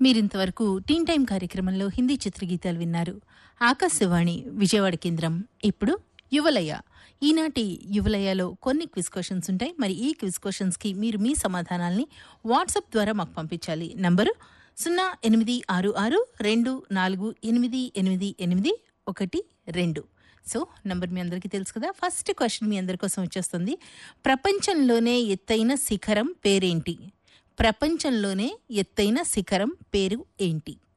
మీరింతవరకు టీన్ టైం కార్యక్రమంలో హిందీ చిత్రగీతాలు విన్నారు ఆకాశవాణి విజయవాడ కేంద్రం ఇప్పుడు యువలయ ఈనాటి యువలయలో కొన్ని క్విజ్ క్వశ్చన్స్ ఉంటాయి మరి ఈ క్విజ్ క్వశ్చన్స్కి మీరు మీ సమాధానాల్ని వాట్సాప్ ద్వారా మాకు పంపించాలి నంబరు సున్నా ఎనిమిది ఆరు ఆరు రెండు నాలుగు ఎనిమిది ఎనిమిది ఎనిమిది ఒకటి రెండు సో నంబర్ మీ అందరికీ తెలుసు కదా ఫస్ట్ క్వశ్చన్ మీ అందరి కోసం వచ్చేస్తుంది ప్రపంచంలోనే ఎత్తైన శిఖరం పేరేంటి ప్రపంచంలోనే ఎత్తైన శిఖరం పేరు ఏంటి